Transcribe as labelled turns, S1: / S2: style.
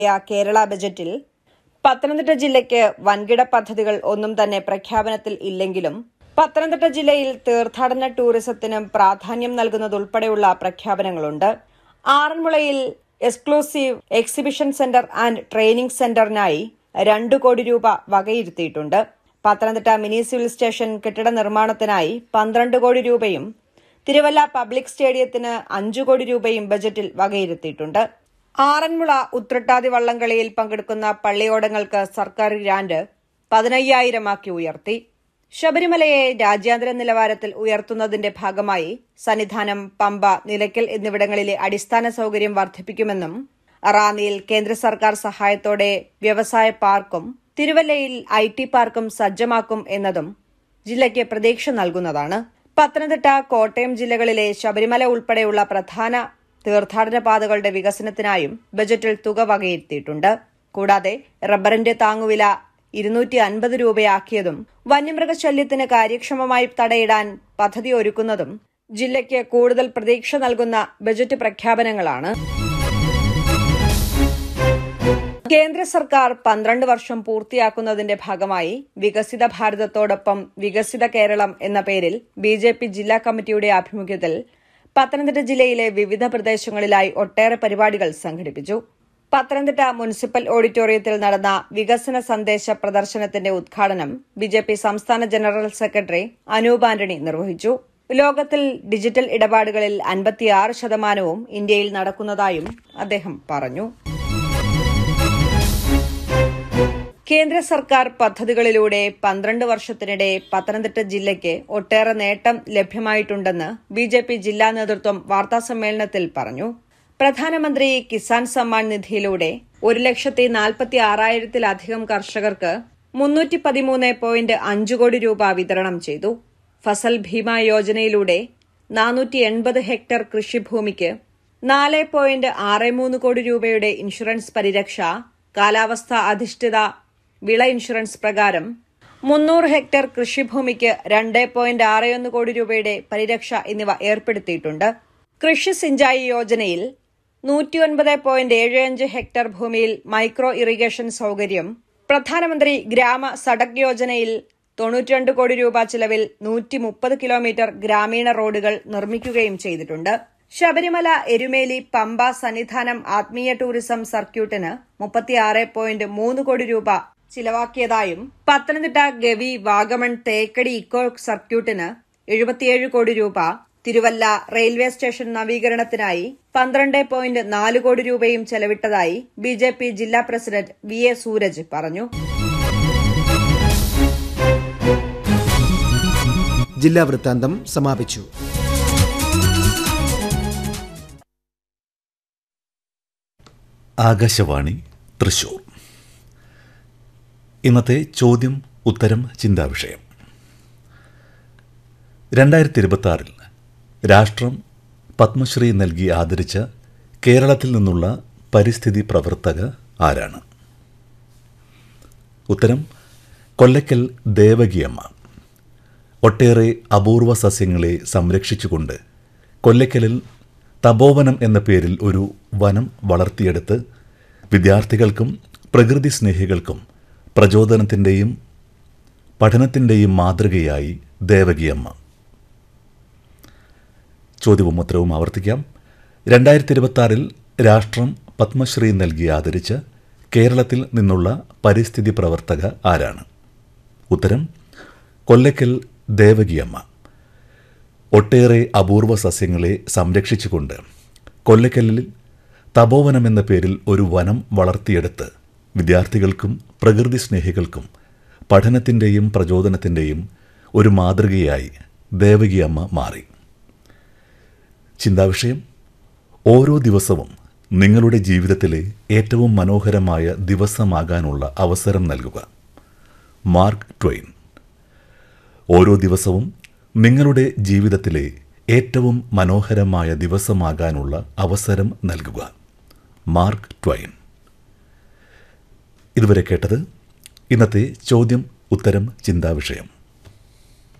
S1: കേരള ബജറ്റിൽ പത്തനംതിട്ട ജില്ലയ്ക്ക് വൻകിട പദ്ധതികൾ ഒന്നും തന്നെ പ്രഖ്യാപനത്തിൽ ഇല്ലെങ്കിലും പത്തനംതിട്ട ജില്ലയിൽ തീർത്ഥാടന ടൂറിസത്തിനും പ്രാധാന്യം നൽകുന്നതുൾപ്പെടെയുള്ള പ്രഖ്യാപനങ്ങളുണ്ട് ആറന്മുളയിൽ exclusive exhibition centre and training സെന്ററിനായി രണ്ടു കോടി രൂപ വകയിരുത്തിയിട്ടുണ്ട് പത്തനംതിട്ട മിനി സിവിൽ സ്റ്റേഷൻ കെട്ടിട നിർമ്മാണത്തിനായി പന്ത്രണ്ട് കോടി രൂപയും തിരുവല്ല പബ്ലിക് സ്റ്റേഡിയത്തിന് അഞ്ചു കോടി രൂപയും ബജറ്റിൽ വകയിരുത്തിയിട്ടുണ്ട് ആറന്മുള ഉത്രട്ടാതി വള്ളംകളിയിൽ പങ്കെടുക്കുന്ന പള്ളിയോടങ്ങൾക്ക് സർക്കാർ ഗ്രാന്റ് പതിനയ്യായിരമാക്കി ഉയർത്തി ശബരിമലയെ രാജ്യാന്തര നിലവാരത്തിൽ ഉയർത്തുന്നതിന്റെ ഭാഗമായി സന്നിധാനം പമ്പ നിലയ്ക്കൽ എന്നിവിടങ്ങളിലെ അടിസ്ഥാന സൌകര്യം വർദ്ധിപ്പിക്കുമെന്നും റാന്നിയിൽ കേന്ദ്ര സർക്കാർ സഹായത്തോടെ വ്യവസായ പാർക്കും തിരുവല്ലയിൽ ഐ ടി പാർക്കും സജ്ജമാക്കും എന്നതും ജില്ലയ്ക്ക് പ്രതീക്ഷ നൽകുന്നതാണ് പത്തനംതിട്ട കോട്ടയം ജില്ലകളിലെ ശബരിമല ഉൾപ്പെടെയുള്ള പ്രധാന തീർത്ഥാടന പാതകളുടെ വികസനത്തിനായും ബജറ്റിൽ തുക വകയിരുത്തിയിട്ടുണ്ട് കൂടാതെ റബ്ബറിന്റെ താങ്ങുവില ഇരുന്നൂറ്റി അൻപത് രൂപയാക്കിയതും വന്യമൃഗശല്യത്തിന് കാര്യക്ഷമമായി തടയിടാൻ പദ്ധതി ഒരുക്കുന്നതും ജില്ലയ്ക്ക് കൂടുതൽ പ്രതീക്ഷ നൽകുന്ന ബജറ്റ് പ്രഖ്യാപനങ്ങളാണ് കേന്ദ്ര സർക്കാർ പന്ത്രണ്ട് വർഷം പൂർത്തിയാക്കുന്നതിന്റെ ഭാഗമായി വികസിത ഭാരതത്തോടൊപ്പം വികസിത കേരളം എന്ന പേരിൽ ബി ജെ പി ജില്ലാ കമ്മിറ്റിയുടെ ആഭിമുഖ്യത്തിൽ പത്തനംതിട്ട ജില്ലയിലെ വിവിധ പ്രദേശങ്ങളിലായി ഒട്ടേറെ പരിപാടികൾ സംഘടിപ്പിച്ചു പത്തനംതിട്ട മുനിസിപ്പൽ ഓഡിറ്റോറിയത്തിൽ നടന്ന വികസന സന്ദേശ പ്രദർശനത്തിന്റെ ഉദ്ഘാടനം ബി ജെ പി സംസ്ഥാന ജനറൽ സെക്രട്ടറി അനൂപ് ആന്റണി നിർവഹിച്ചു ലോകത്തിൽ ഡിജിറ്റൽ ഇടപാടുകളിൽ അൻപത്തിയാറ് ശതമാനവും ഇന്ത്യയിൽ നടക്കുന്നതായും അദ്ദേഹം പറഞ്ഞു കേന്ദ്ര സർക്കാർ പദ്ധതികളിലൂടെ പന്ത്രണ്ട് വർഷത്തിനിടെ പത്തനംതിട്ട ജില്ലയ്ക്ക് ഒട്ടേറെ നേട്ടം ലഭ്യമായിട്ടുണ്ടെന്ന് ബി ജെ പി ജില്ലാ നേതൃത്വം വാർത്താസമ്മേളനത്തിൽ പറഞ്ഞു പ്രധാനമന്ത്രി കിസാൻ സമ്മാൻ നിധിയിലൂടെ ഒരു ലക്ഷത്തി നാൽപ്പത്തി ആറായിരത്തിലധികം കർഷകർക്ക് മുന്നൂറ്റി പതിമൂന്ന് പോയിന്റ് അഞ്ച് കോടി രൂപ വിതരണം ചെയ്തു ഫസൽ ഭീമ യോജനയിലൂടെ നാനൂറ്റി എൺപത് ഹെക്ടർ കൃഷിഭൂമിക്ക് നാല് പോയിന്റ് ആറ് മൂന്ന് കോടി രൂപയുടെ ഇൻഷുറൻസ് പരിരക്ഷ കാലാവസ്ഥ അധിഷ്ഠിത വിള ഇൻഷുറൻസ് പ്രകാരം മുന്നൂറ് ഹെക്ടർ കൃഷിഭൂമിക്ക് രണ്ട് പോയിന്റ് ആറ് ഒന്ന് കോടി രൂപയുടെ പരിരക്ഷ എന്നിവ ഏർപ്പെടുത്തിയിട്ടുണ്ട് കൃഷി സിഞ്ചായി യോജനയിൽ നൂറ്റിയൊൻപത് പോയിന്റ് ഏഴ് അഞ്ച് ഹെക്ടർ ഭൂമിയിൽ മൈക്രോ ഇറിഗേഷൻ സൌകര്യം പ്രധാനമന്ത്രി ഗ്രാമ സഡക് യോജനയിൽ തൊണ്ണൂറ്റിരണ്ട് കോടി രൂപ ചിലവിൽ നൂറ്റി മുപ്പത് കിലോമീറ്റർ ഗ്രാമീണ റോഡുകൾ നിർമ്മിക്കുകയും ചെയ്തിട്ടുണ്ട് ശബരിമല എരുമേലി പമ്പ സന്നിധാനം ആത്മീയ ടൂറിസം സർക്യൂട്ടിന് മുപ്പത്തിയാറ് പോയിന്റ് മൂന്ന് കോടി രൂപ ചിലവാക്കിയതായും പത്തനംതിട്ട ഗവി വാഗമൺ തേക്കടി ഇക്കോ സർക്യൂട്ടിന് എഴുപത്തിയേഴ് കോടി രൂപ തിരുവല്ല റെയിൽവേ സ്റ്റേഷൻ നവീകരണത്തിനായി പന്ത്രണ്ട് പോയിന്റ് നാല് കോടി രൂപയും ചെലവിട്ടതായി ബി ജെ പി ജില്ലാ പ്രസിഡന്റ് വി എ സൂരജ് പറഞ്ഞു
S2: ജില്ലാ വൃത്താന്തം സമാപിച്ചു
S3: ആകാശവാണി തൃശൂർ ഇന്നത്തെ ചോദ്യം ഉത്തരം ചിന്താവിഷയം രണ്ടായിരത്തി ഇരുപത്തി ആറിൽ രാഷ്ട്രം പത്മശ്രീ നൽകി ആദരിച്ച കേരളത്തിൽ നിന്നുള്ള പരിസ്ഥിതി പ്രവർത്തക ആരാണ് ഉത്തരം കൊല്ലക്കൽ ദേവകിയമ്മ ഒട്ടേറെ അപൂർവ സസ്യങ്ങളെ സംരക്ഷിച്ചുകൊണ്ട് കൊല്ലക്കലിൽ തപോവനം എന്ന പേരിൽ ഒരു വനം വളർത്തിയെടുത്ത് വിദ്യാർത്ഥികൾക്കും പ്രകൃതി സ്നേഹികൾക്കും പ്രചോദനത്തിൻ്റെയും പഠനത്തിൻ്റെയും മാതൃകയായി ദേവകിയമ്മ ചോദ്യവും ഉത്തരവും ആവർത്തിക്കാം രണ്ടായിരത്തി ഇരുപത്തി രാഷ്ട്രം പത്മശ്രീ നൽകി ആദരിച്ച കേരളത്തിൽ നിന്നുള്ള പരിസ്ഥിതി പ്രവർത്തക ആരാണ് ഉത്തരം കൊല്ലക്കൽ ദേവകിയമ്മ ഒട്ടേറെ അപൂർവ സസ്യങ്ങളെ സംരക്ഷിച്ചുകൊണ്ട് കൊല്ലക്കല്ലിൽ തപോവനം എന്ന പേരിൽ ഒരു വനം വളർത്തിയെടുത്ത് വിദ്യാർത്ഥികൾക്കും പ്രകൃതി സ്നേഹികൾക്കും പഠനത്തിൻ്റെയും പ്രചോദനത്തിൻ്റെയും ഒരു മാതൃകയായി ദേവകിയമ്മ മാറി ചിന്താവിഷയം ഓരോ ദിവസവും നിങ്ങളുടെ ജീവിതത്തിലെ ഏറ്റവും മനോഹരമായ ദിവസമാകാനുള്ള അവസരം നൽകുക മാർക്ക് ട്വെയിൻ ഓരോ ദിവസവും നിങ്ങളുടെ ജീവിതത്തിലെ ഏറ്റവും മനോഹരമായ ദിവസമാകാനുള്ള അവസരം നൽകുക മാർക്ക് ട്വൈൻ ഇതുവരെ കേട്ടത് ഇന്നത്തെ ചോദ്യം ഉത്തരം ചിന്താവിഷയം